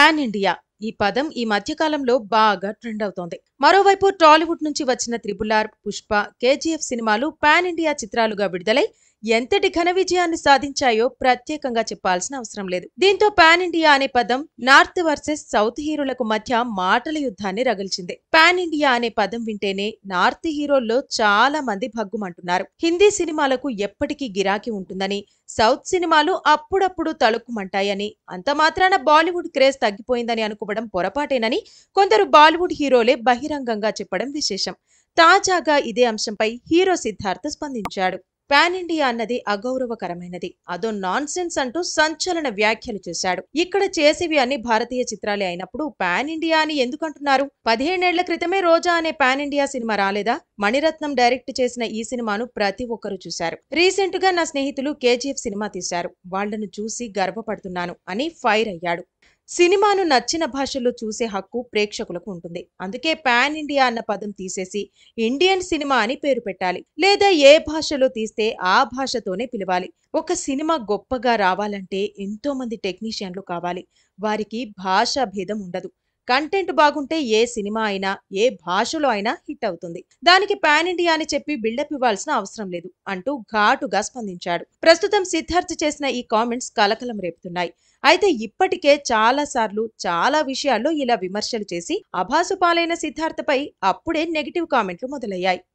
pan India ఈ పదం ఈ మధ్యకాలంలో బాగా ట్రెండ్ అవుతోంది మరోవైపు టాలీవుడ్ నుంచి వచ్చిన త్రిబుల్ ఆర్ పుష్ప కేజీఎఫ్ సినిమాలు పాన్ ఇండియా చిత్రాలుగా విడుదలై ఎంతటి ఘన విజయాన్ని సాధించాయో ప్రత్యేకంగా చెప్పాల్సిన అవసరం లేదు దీంతో పాన్ ఇండియా అనే పదం నార్త్ వర్సెస్ సౌత్ హీరోలకు మధ్య మాటల యుద్ధాన్ని రగిల్చింది పాన్ ఇండియా అనే పదం వింటేనే నార్త్ హీరోల్లో చాలా మంది భగ్గుమంటున్నారు హిందీ సినిమాలకు ఎప్పటికీ గిరాకీ ఉంటుందని సౌత్ సినిమాలు అప్పుడప్పుడు తళుక్కుమంటాయని అంత మాత్రాన బాలీవుడ్ క్రేజ్ తగ్గిపోయిందని అనుకోవడం పొరపాటేనని కొందరు బాలీవుడ్ హీరోలే బహిరంగంగా చెప్పడం విశేషం తాజాగా ఇదే అంశంపై హీరో సిద్ధార్థ్ స్పందించాడు పాన్ ఇండియా అన్నది అగౌరవకరమైనది అదో నాన్ సెన్స్ అంటూ సంచలన వ్యాఖ్యలు చేశాడు ఇక్కడ చేసేవి అన్ని భారతీయ చిత్రాలే అయినప్పుడు పాన్ ఇండియా అని ఎందుకంటున్నారు పదిహేనేళ్ల క్రితమే రోజా అనే పాన్ ఇండియా సినిమా రాలేదా మణిరత్నం డైరెక్ట్ చేసిన ఈ సినిమాను ప్రతి ఒక్కరూ చూశారు రీసెంట్ గా నా స్నేహితులు కేజీఎఫ్ సినిమా తీశారు వాళ్లను చూసి గర్వపడుతున్నాను అని ఫైర్ అయ్యాడు సినిమాను నచ్చిన భాషల్లో చూసే హక్కు ప్రేక్షకులకు ఉంటుంది అందుకే పాన్ ఇండియా అన్న పదం తీసేసి ఇండియన్ సినిమా అని పేరు పెట్టాలి లేదా ఏ భాషలో తీస్తే ఆ భాషతోనే పిలవాలి ఒక సినిమా గొప్పగా రావాలంటే ఎంతో మంది టెక్నీషియన్లు కావాలి వారికి భాషా భేదం ఉండదు కంటెంట్ బాగుంటే ఏ సినిమా అయినా ఏ భాషలో అయినా హిట్ అవుతుంది దానికి పాన్ ఇండియా అని చెప్పి బిల్డప్ ఇవ్వాల్సిన అవసరం లేదు అంటూ ఘాటుగా స్పందించాడు ప్రస్తుతం సిద్ధార్థ్ చేసిన ఈ కామెంట్స్ కలకలం రేపుతున్నాయి అయితే ఇప్పటికే చాలా సార్లు చాలా విషయాల్లో ఇలా విమర్శలు చేసి అభాసు పాలైన సిద్ధార్థపై అప్పుడే నెగిటివ్ కామెంట్లు మొదలయ్యాయి